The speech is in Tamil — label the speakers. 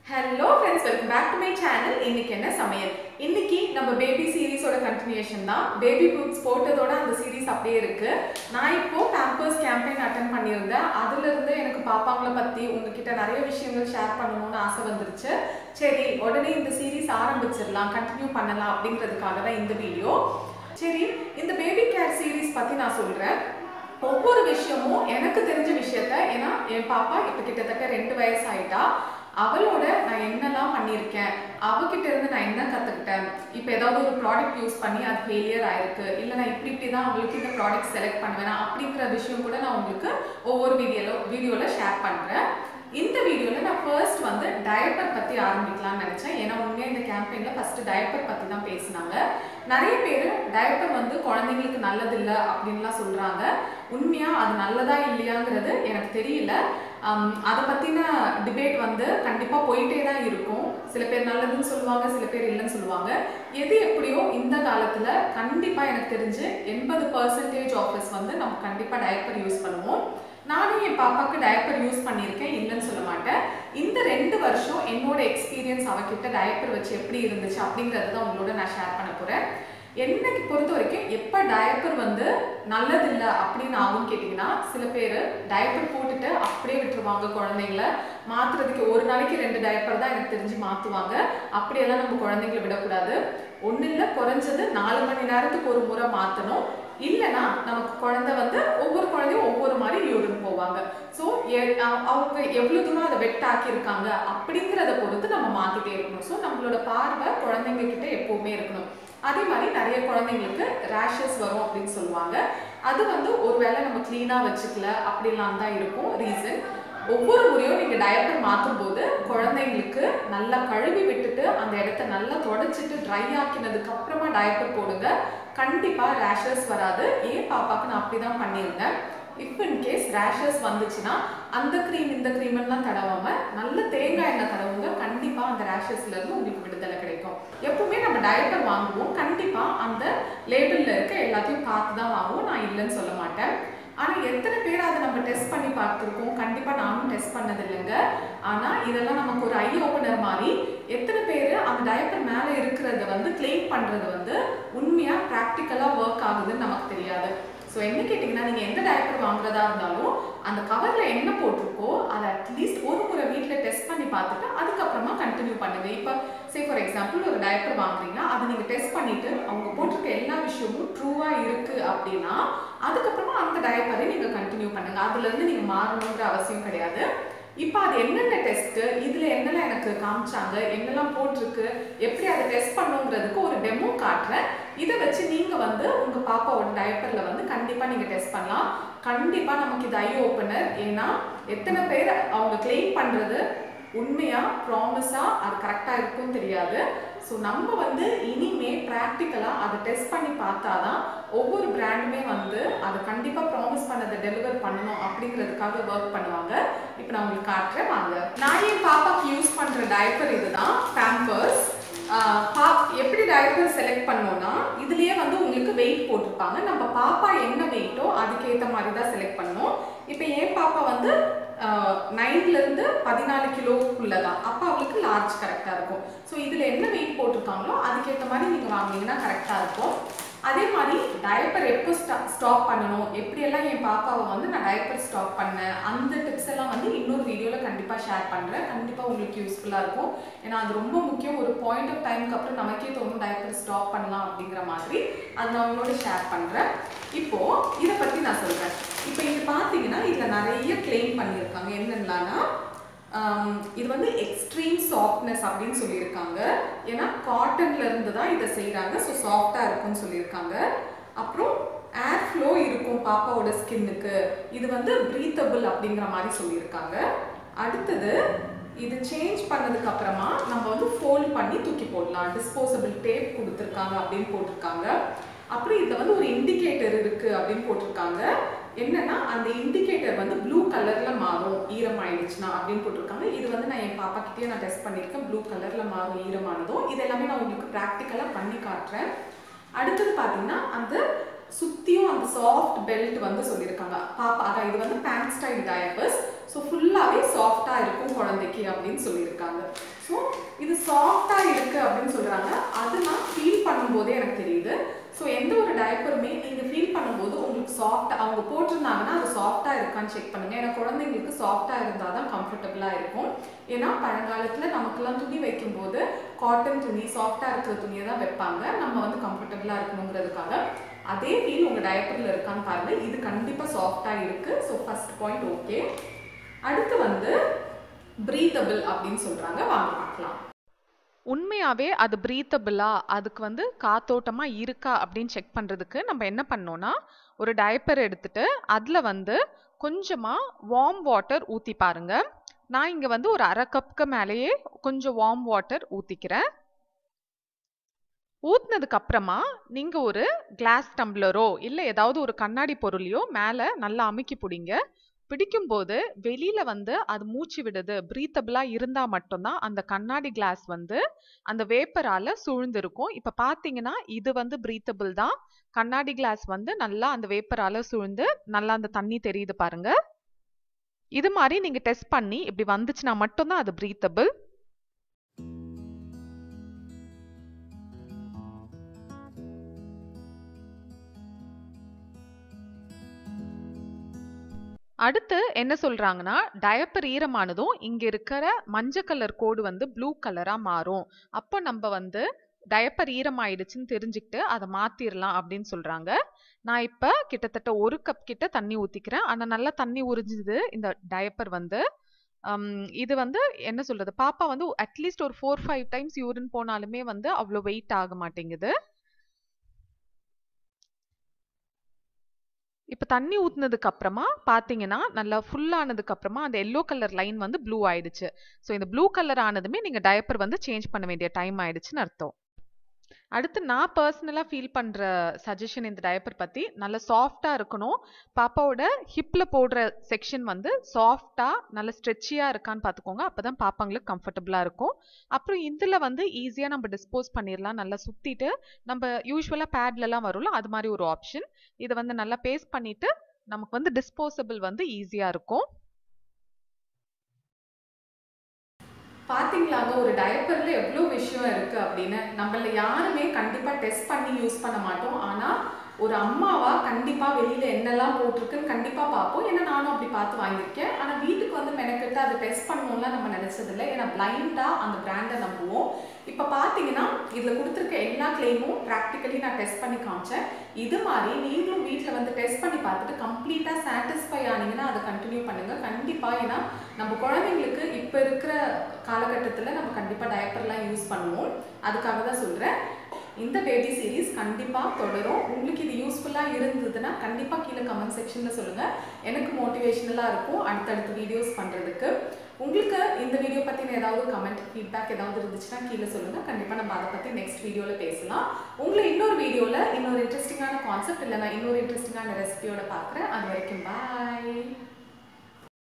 Speaker 1: hello friends welcome back to my channel இன்னைக்கு என்ன சமையல் இன்னைக்கு நம்ம பேபி சீரிஸோட கண்டினியூஷன் தான் பேபி புக்ஸ் போட்டதோட அந்த சீரிஸ் அப்படியே இருக்கு நான் இப்போ பேம்பர்ஸ் கேம்பெயின் அட்டன் பண்ணியிருந்தேன் அதுல இருந்து எனக்கு பாப்பாங்களை பத்தி உங்ககிட்ட நிறைய விஷயங்கள் ஷேர் பண்ணணும்னு ஆசை வந்துருச்சு சரி உடனே இந்த சீரிஸ் ஆரம்பிச்சிடலாம் கண்டினியூ பண்ணலாம் அப்படிங்கிறதுக்காக தான் இந்த வீடியோ சரி இந்த பேபி கேர் சீரிஸ் பத்தி நான் சொல்றேன் ஒவ்வொரு விஷயமும் எனக்கு தெரிஞ்ச விஷயத்த ஏன்னா என் பாப்பா இப்ப கிட்டத்தட்ட ரெண்டு வயசு ஆயிட்டா அவளோட நான் என்னெல்லாம் பண்ணியிருக்கேன் அவகிட்ட இருந்து நான் என்ன கத்துக்கிட்டேன் இப்போ ஏதாவது ஒரு ப்ராடக்ட் யூஸ் பண்ணி அது ஃபெயிலியர் ஆயிருக்கு இல்லை நான் இப்படி இப்படி தான் அவளுக்கு இந்த ப்ராடக்ட் செலக்ட் பண்ணுவேன் அப்படிங்கிற விஷயம் கூட நான் உங்களுக்கு ஒவ்வொரு வீடியோல வீடியோல ஷேர் பண்றேன் இந்த வீடியோவில் நான் ஃபர்ஸ்ட் வந்து டயப்பர் பற்றி ஆரம்பிக்கலாம்னு நினச்சேன் ஏன்னா உண்மையாக இந்த கேம்பெயினில் ஃபஸ்ட்டு டயப்பர் பற்றி தான் பேசினாங்க நிறைய பேர் டயப்பர் வந்து குழந்தைங்களுக்கு நல்லதில்லை அப்படின்லாம் சொல்கிறாங்க உண்மையாக அது நல்லதா இல்லையாங்கிறது எனக்கு தெரியல ஆம், அதை பற்றின டிபேட் வந்து கண்டிப்பாக போயிட்டே தான் இருக்கும் சில பேர் நல்லதுன்னு சொல்லுவாங்க சில பேர் இல்லைன்னு சொல்லுவாங்க எது எப்படியோ இந்த காலத்தில் கண்டிப்பாக எனக்கு தெரிஞ்சு எண்பது பர்சன்டேஜ் ஆஃபீஸ் வந்து நம்ம கண்டிப்பாக டயப்பர் யூஸ் பண்ணுவோம் நானும் என் பாப்பாக்கு டயப்பர் யூஸ் பண்ணியிருக்கேன் இல்லைன்னு சொல்ல மாட்டேன் இந்த ரெண்டு வருஷம் என்னோட எக்ஸ்பீரியன்ஸ் அவகிட்ட டயப்பர் வச்சு எப்படி இருந்துச்சு அப்படிங்கிறது தான் உங்களோட நான் ஷேர் பண்ண போகிறேன் என்னை பொறுத்த வரைக்கும் எப்போ டயப்பர் வந்து நல்லதில்லை அப்படின்னு ஆகும்னு கேட்டிங்கன்னா சில பேர் டயப்பர் போட்டுட்டு அப்படியே விட்டுருவாங்க குழந்தைங்கள மாற்றுறதுக்கு ஒரு நாளைக்கு ரெண்டு டயப்பர் தான் எனக்கு தெரிஞ்சு மாற்றுவாங்க அப்படியெல்லாம் நம்ம குழந்தைங்கள விடக்கூடாது ஒன்றும் இல்லை குறைஞ்சது நாலு மணி நேரத்துக்கு ஒரு முறை மாற்றணும் இல்லைன்னா நமக்கு குழந்தை வந்து ஒவ்வொரு குழந்தையும் ஒவ்வொரு மாதிரி யூரின் போவாங்க ஸோ அவங்க எவ்வளோ தூரம் அதை வெட் ஆக்கியிருக்காங்க அப்படிங்கிறத பொறுத்து நம்ம மாற்றிட்டே இருக்கணும் ஸோ நம்மளோட பார்வை குழந்தைங்க கிட்ட எப்பவுமே இருக்கணும் அதே மாதிரி நிறைய குழந்தைங்களுக்கு ரேஷஸ் வரும் அப்படின்னு சொல்லுவாங்க அது வந்து ஒருவேளை நம்ம க்ளீனாக வச்சுக்கல அப்படிலாம் தான் இருக்கும் ரீசன் ஒவ்வொரு முறையும் நீங்கள் டயப்பர் மாற்றும் போது குழந்தைங்களுக்கு நல்லா கழுவி விட்டுட்டு அந்த இடத்த நல்லா தொடச்சிட்டு ட்ரை ஆக்கினதுக்கு அப்புறமா டயப்பர் போடுங்க கண்டிப்பாக ரேஷஸ் வராது ஏன் பாப்பாக்கு நான் அப்படி தான் பண்ணியிருந்தேன் இஃப் இன் கேஸ் ரேஷஸ் வந்துச்சுன்னா அந்த க்ரீம் இந்த க்ரீம் எல்லாம் தடவாம நல்ல தேங்காய் எண்ணெய் தடவுங்க கண்டிப்பா அந்த ரேஷஸ்ல இருந்து உங்களுக்கு விடுதலை கிடைக்கும் எப்பவுமே நம்ம டயப்பர் வாங்குவோம் கண்டிப்பா அந்த லேபிள்ல இருக்க எல்லாத்தையும் பார்த்து தான் வாங்குவோம் நான் இல்லைன்னு சொல்ல மாட்டேன் ஆனா எத்தனை பேர் அதை நம்ம டெஸ்ட் பண்ணி பார்த்துருக்கோம் கண்டிப்பா நானும் டெஸ்ட் பண்ணது இல்லைங்க ஆனா இதெல்லாம் நமக்கு ஒரு ஐ ஓப்பனர் மாதிரி எத்தனை பேர் அந்த டயப்பர் மேல இருக்கிறத வந்து கிளைம் பண்றது வந்து உண்மையா ப்ராக்டிக்கலா ஒர்க் ஆகுதுன்னு நமக்கு தெரியாது ஸோ என்ன கேட்டிங்கன்னா நீங்கள் எந்த டயப்பர் வாங்குறதா இருந்தாலும் அந்த கவரில் என்ன போட்டிருக்கோ அதை அட்லீஸ்ட் ஒரு முறை வீட்டில் டெஸ்ட் பண்ணி பார்த்துட்டு அதுக்கப்புறமா கண்டினியூ பண்ணுங்க இப்போ சே ஃபார் எக்ஸாம்பிள் ஒரு டயப்பர் வாங்குறீங்கன்னா அதை நீங்கள் டெஸ்ட் பண்ணிட்டு அவங்க போட்டிருக்க எல்லா விஷயமும் ட்ரூவாக இருக்குது அப்படின்னா அதுக்கப்புறமா அந்த டயப்பரை நீங்கள் கண்டினியூ பண்ணுங்க அதுலேருந்து நீங்கள் மாறணுங்கிற அவசியம் கிடையாது இப்போ அது என்னென்ன டெஸ்ட்டு இதில் என்னெல்லாம் எனக்கு காமிச்சாங்க என்னெல்லாம் போட்டிருக்கு எப்படி அதை டெஸ்ட் பண்ணுங்கிறதுக்கு ஒரு டெமோ காட்டுறேன் இதை வச்சு நீங்கள் வந்து உங்கள் பாப்பாவோட டயப்பரில் வந்து கண்டிப்பாக நீங்கள் டெஸ்ட் பண்ணலாம் கண்டிப்பாக நமக்கு இது ஐ ஓப்பனர் ஏன்னா எத்தனை பேர் அவங்க கிளைம் பண்ணுறது உண்மையாக ப்ராமிஸாக அது கரெக்டாக இருக்கும்னு தெரியாது ஸோ நம்ம வந்து இனிமே ப்ராக்டிக்கலாக அதை டெஸ்ட் பண்ணி பார்த்தா தான் ஒவ்வொரு பிராண்டுமே வந்து அதை கண்டிப்பாக ப்ராமிஸ் பண்ணதை டெலிவர் பண்ணணும் அப்படிங்கிறதுக்காக ஒர்க் பண்ணுவாங்க இப்போ நான் உங்களுக்கு காட்டுறேன் வாங்க நான் என் பாப்பாக்கு யூஸ் பண்ணுற டயப்பர் இதுதான் பேம்பர்ஸ் பா எப்படி டயப்பர் செலக்ட் பண்ணோம்னா இதுலயே வந்து உங்களுக்கு வெயிட் போட்டிருப்பாங்க நம்ம பாப்பா என்ன வெயிட்டோ அதுக்கேற்ற மாதிரி தான் செலக்ட் பண்ணணும் இப்போ என் பாப்பா வந்து நைன்ல இருந்து பதினாலு கிலோக்குள்ள தான் அப்போ அவளுக்கு லார்ஜ் கரெக்டாக இருக்கும் ஸோ இதில் என்ன வெயிட் போட்டிருக்காங்களோ அதுக்கேற்ற மாதிரி நீங்கள் வாங்கினீங்கன்னா கரெக்டாக இருக்கும் அதே மாதிரி டயப்பர் எப்போ ஸ்டா ஸ்டாப் பண்ணணும் எப்படியெல்லாம் என் பாப்பாவை வந்து நான் டயப்பர் ஸ்டாப் பண்ணேன் அந்த டிப்ஸ் எல்லாம் வந்து இன்னொரு வீடியோவில் கண்டிப்பாக ஷேர் பண்ணுறேன் கண்டிப்பாக உங்களுக்கு யூஸ்ஃபுல்லாக இருக்கும் ஏன்னா அது ரொம்ப முக்கியம் ஒரு பாயிண்ட் ஆஃப் டைமுக்கு அப்புறம் நமக்கே தோணும் டயப்பர் ஸ்டாப் பண்ணலாம் அப்படிங்கிற மாதிரி அது நான் உங்களோட ஷேர் பண்ணுறேன் இப்போது இதை பற்றி நான் சொல்கிறேன் இப்போ இங்கே பார்த்தீங்கன்னா இதில் நிறைய கிளைம் பண்ணியிருக்காங்க என்னென்னலான்னா ஆம், இது வந்து எக்ஸ்ட்ரீம் சாஃப்ட்னஸ் அப்படின்னு சொல்லியிருக்காங்க ஏன்னா காட்டன்ல இருந்து தான் இதை செய்கிறாங்க ஸோ சாஃப்டாக இருக்கும்னு சொல்லியிருக்காங்க அப்புறம் ஏர் ஃப்ளோ இருக்கும் பாப்பாவோட ஸ்கின்னுக்கு இது வந்து ப்ரீத்தபிள் அப்படிங்கிற மாதிரி சொல்லியிருக்காங்க அடுத்தது இது சேஞ்ச் பண்ணதுக்கு அப்புறமா நம்ம வந்து ஃபோல்ட் பண்ணி தூக்கி போடலாம் டிஸ்போசபிள் டேப் கொடுத்துருக்காங்க அப்படின்னு போட்டிருக்காங்க அப்புறம் இதில் வந்து ஒரு இண்டிகேட்டர் இருக்கு அப்படின்னு போட்டிருக்காங்க என்னன்னா அந்த இண்டிகேட்டர் வந்து ப்ளூ கலர்ல மாறும் ஈரம் ஆயிடுச்சுன்னா அப்படின்னு போட்டிருக்காங்க இது வந்து நான் என் பாப்பா கிட்டயே நான் டெஸ்ட் பண்ணியிருக்கேன் ப்ளூ கலர்ல மாறும் ஈரமானதும் இது எல்லாமே நான் உங்களுக்கு ப்ராக்டிக்கலாக பண்ணி காட்டுறேன் அடுத்தது பார்த்தீங்கன்னா அந்த சுத்தியும் அந்த சாஃப்ட் பெல்ட் வந்து சொல்லியிருக்காங்க பாப்பா அதான் இது வந்து பேண்ட் ஸ்டைல் டயப்பர்ஸ் ஸோ ஃபுல்லாகவே சாஃப்டாக இருக்கும் குழந்தைக்கு அப்படின்னு சொல்லியிருக்காங்க ஸோ இது சாஃப்டாக இருக்குது அப்படின்னு சொல்கிறாங்க அது நான் ஃபீல் பண்ணும்போதே எனக்கு தெரியுது ஸோ எந்த ஒரு டயப்பருமே நீங்கள் ஃபீல் பண்ணும்போது உங்களுக்கு சாஃப்ட் அவங்க போட்டிருந்தாங்கன்னா அது சாஃப்டாக இருக்கான்னு செக் பண்ணுங்கள் ஏன்னா குழந்தைங்களுக்கு சாஃப்டாக இருந்தால் தான் கம்ஃபர்டபுளாக இருக்கும் ஏன்னா பழங்காலத்தில் நமக்கெல்லாம் துணி வைக்கும்போது காட்டன் துணி சாஃப்டாக இருக்கிற துணியை தான் வைப்பாங்க நம்ம வந்து கம்ஃபர்டபுளாக இருக்கணுங்கிறதுக்காக அதே ஃபீல் உங்கள் டயப்பரில் இருக்கான்னு பாருங்கள் இது கண்டிப்பாக சாஃப்டாக இருக்குது ஸோ ஃபஸ்ட் பாயிண்ட் ஓகே அடுத்து வந்து ப்ரீத்தபிள் அப்படின்னு சொல்கிறாங்க வாங்க பார்க்கலாம்
Speaker 2: உண்மையாவே அது பிரீத்தபிளா அதுக்கு வந்து காத்தோட்டமா இருக்கா அப்படின்னு செக் பண்றதுக்கு நம்ம என்ன பண்ணோம்னா ஒரு டயப்பர் எடுத்துட்டு அதுல வந்து கொஞ்சமா வார்ம் வாட்டர் ஊத்தி பாருங்க நான் இங்க வந்து ஒரு அரை கப்புக்கு மேலேயே கொஞ்சம் வார்ம் வாட்டர் ஊத்திக்கிறேன் ஊத்துனதுக்கு அப்புறமா நீங்க ஒரு கிளாஸ் டம்ளரோ இல்ல ஏதாவது ஒரு கண்ணாடி பொருளையோ மேல நல்லா அமுக்கி பிடிங்க பிடிக்கும்போது வெளியில வந்து அது மூச்சு விடுது பிரீத்தபிளா இருந்தா மட்டும்தான் அந்த கண்ணாடி கிளாஸ் வந்து அந்த வேப்பரால சூழ்ந்திருக்கும் இப்ப பாத்தீங்கன்னா இது வந்து பிரீத்தபிள் தான் கண்ணாடி கிளாஸ் வந்து நல்லா அந்த வேப்பரால சூழ்ந்து நல்லா அந்த தண்ணி தெரியுது பாருங்க இது மாதிரி நீங்க டெஸ்ட் பண்ணி இப்படி வந்துச்சுன்னா மட்டும்தான் அது பிரீத்தபிள் அடுத்து என்ன சொல்றாங்கன்னா டயப்பர் ஈரமானதும் இங்க இருக்கிற மஞ்சள் கலர் கோடு வந்து ப்ளூ கலரா மாறும் அப்போ நம்ம வந்து டயப்பர் ஈரமாயிடுச்சுன்னு தெரிஞ்சுக்கிட்டு அதை மாத்திரலாம் அப்படின்னு சொல்றாங்க நான் இப்ப கிட்டத்தட்ட ஒரு கப் கிட்ட தண்ணி ஊத்திக்கிறேன் ஆனா நல்லா தண்ணி உறிஞ்சுது இந்த டயப்பர் வந்து இது வந்து என்ன சொல்றது பாப்பா வந்து அட்லீஸ்ட் ஒரு ஃபோர் ஃபைவ் டைம்ஸ் யூரின் போனாலுமே வந்து அவ்வளோ வெயிட் ஆக மாட்டேங்குது இப்போ தண்ணி ஊத்துனதுக்கு அப்புறமா பார்த்தீங்கன்னா நல்லா ஃபுல் ஆனதுக்கு அப்புறமா அந்த எல்லோ கலர் லைன் வந்து ப்ளூ ஆயிடுச்சு ஸோ இந்த ப்ளூ கலர் ஆனதுமே நீங்க டயப்பர் வந்து சேஞ்ச் பண்ண வேண்டிய டைம் ஆயிடுச்சுன்னு அர்த்தம் அடுத்து நான் பர்சனலாக ஃபீல் பண்ணுற சஜஷன் இந்த டயப்பர் பற்றி நல்ல சாஃப்டாக இருக்கணும் பாப்பாவோட ஹிப்பில் போடுற செக்ஷன் வந்து சாஃப்டாக நல்ல ஸ்ட்ரெச்சியாக இருக்கான்னு பார்த்துக்கோங்க அப்போ தான் பாப்பாங்களுக்கு கம்ஃபர்டபுளாக இருக்கும் அப்புறம் இதில் வந்து ஈஸியாக நம்ம டிஸ்போஸ் பண்ணிடலாம் நல்லா சுற்றிட்டு நம்ம யூஸ்வலாக பேட்லலாம் வரும்ல அது மாதிரி ஒரு ஆப்ஷன் இதை வந்து நல்லா பேஸ்ட் பண்ணிவிட்டு நமக்கு வந்து டிஸ்போசபிள் வந்து ஈஸியாக இருக்கும்
Speaker 1: பாத்தீங்களாங்க ஒரு டயப்பர்ல எவ்வளோ விஷயம் இருக்கு அப்படின்னு நம்மள யாருமே கண்டிப்பா டெஸ்ட் பண்ணி யூஸ் பண்ண மாட்டோம் ஆனா ஒரு அம்மாவா கண்டிப்பா வெளியில என்னெல்லாம் போட்டிருக்குன்னு கண்டிப்பா பார்ப்போம் ஏன்னா நானும் அப்படி பார்த்து வாங்கியிருக்கேன் ஆனா வீட்டுக்கு வந்து மெனக்கிட்டு அதை டெஸ்ட் பண்ணணும்லாம் நம்ம நினைச்சதில்லை ஏன்னா பிளைண்டா அந்த பிராண்டை நம்புவோம் இப்போ பார்த்தீங்கன்னா இதில் கொடுத்துருக்க எல்லா கிளைமும் ப்ராக்டிக்கலி நான் டெஸ்ட் பண்ணி காமிச்சேன் இது மாதிரி நீங்களும் வீட்டில் வந்து டெஸ்ட் பண்ணி பார்த்துட்டு கம்ப்ளீட்டாக சாட்டிஸ்ஃபை ஆனீங்கன்னா அதை கண்டினியூ பண்ணுங்கள் கண்டிப்பாக ஏன்னா நம்ம குழந்தைங்களுக்கு இப்போ இருக்கிற காலகட்டத்தில் நம்ம கண்டிப்பாக டயப்பர்லாம் யூஸ் பண்ணுவோம் அதுக்காக தான் சொல்கிறேன் இந்த பேபி சீரீஸ் கண்டிப்பாக தொடரும் உங்களுக்கு இது யூஸ்ஃபுல்லாக இருந்ததுன்னா கண்டிப்பாக கீழே கமெண்ட் செக்ஷனில் சொல்லுங்கள் எனக்கு மோட்டிவேஷனலாக இருக்கும் அடுத்தடுத்த வீடியோஸ் பண்ணுறதுக்கு உங்களுக்கு இந்த வீடியோ பற்றின ஏதாவது கமெண்ட் ஃபீட்பேக் ஏதாவது இருந்துச்சுன்னா கீழே சொல்லுங்கள் கண்டிப்பாக நம்ம அதை பற்றி நெக்ஸ்ட் வீடியோவில் பேசலாம் உங்களை இன்னொரு வீடியோவில் இன்னொரு இன்ட்ரெஸ்டிங்கான கான்செப்ட் இல்லைனா இன்னொரு இன்ட்ரெஸ்டிங்கான ரெசிபியோட பார்க்குறேன் அது வரைக்கும் பாய்